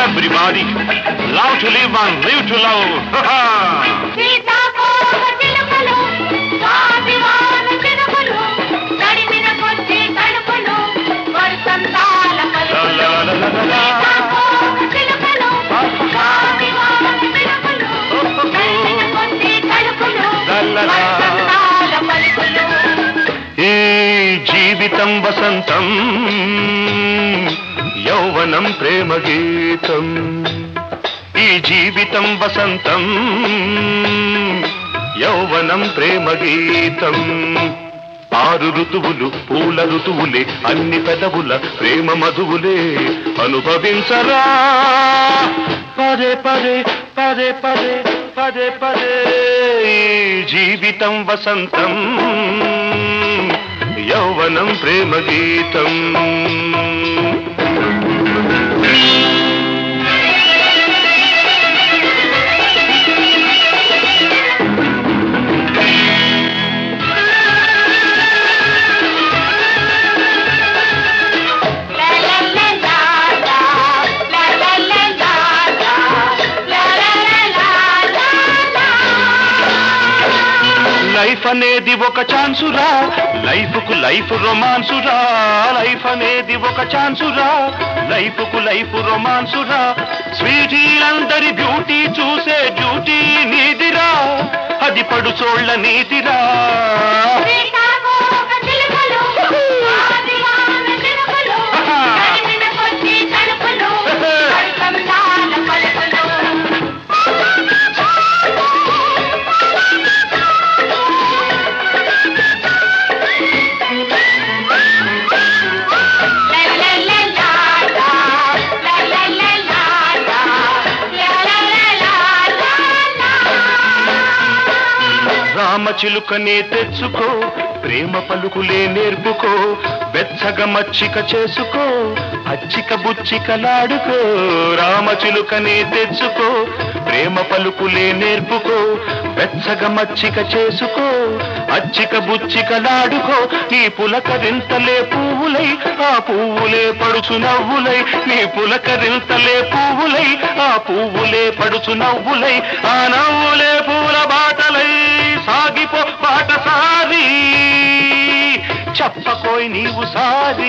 everybody. Love to live and live to love. సీతాకోక చిలుకలు, స్వాభిమాన చినుకులు, తడిమిన కొద్ది తడుపులు, వసంతాల పలుకులు. సీతాకోక చిలుకలు, స్వాభిమాన చినుకులు, తడిమిన కొద్ది తడుపులు, వసంతాల పలుకులు. ఈ జీవితం వసంతం యౌవనం ప్రేమ గీతం ఈ జీవితం వసంతం యౌవనం ప్రేమ గీతం ఆరు ఋతువులు పూల ఋతువులే అన్ని పెదవుల ప్రేమ మధువులే అనుభవించరా పదే పదే పదే పదే పదే పదే ఈ జీవితం వసంతం యౌవనం ప్రేమ గీతం లా లా లా లా లా, లా లా లా లా లా, లా లా లా లా లా లా. లైఫ్ అనేది ఒక ఛాన్సురా లైఫ్ కు లైఫ్ రొమాన్సురా లైఫ్ అనేది ఒక ఛాన్సురా లైఫ్ కు లైఫ్ రొమాన్సురా స్వీటీలందరి బ్యూటీ చూసే డ్యూటీ నీదిరా అది పడుచోళ్ళ నీతిరా సీతాకోక చిలుకలు, స్వాభిమాన చినుకులు, తడిమిన కొద్ది తడుపులు, వసంతాల పలుకులు. లా లా లా లా లా, లా లా లా లా లా, లా లా లా లా లా లా. రామచిలుకనే తెచ్చుకో ప్రేమ పలుకులే నేర్పుకో వెచ్చగ మచ్చిక చేసుకో అచ్చిక బుచ్చికలాడుకో రామచిలుకనే తెచ్చుకో ప్రేమ పలుకులే నేర్పుకో వెచ్చగ మచ్చిక చేసుకో అచ్చిక బుచ్చికలాడుకో నీ పులకరింతలే పువ్వులై ఆ పువ్వులే పడుచు నవ్వులై నీ పులకరింతలే పువ్వులై ఆ పువ్వులే పడుచు నవ్వులై ఆ నవ్వులే పూల బాటలై సాగిపో బాటసారి చెప్పకోయ్ నీవు సారి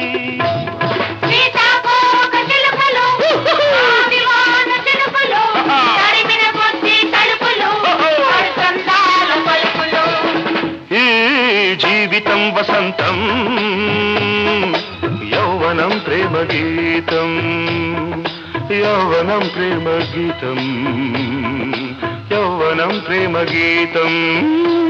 సీతాకోక చిలుకలు, స్వాభిమాన చినుకులు, తడిమిన కొద్ది తడుపులు, వసంతాల పలుకులు. ఈ జీవితం వసంతం యౌవనం ప్రేమ గీతం యౌవనం ప్రేమ గీతం యౌవనం ప్రేమ గీతం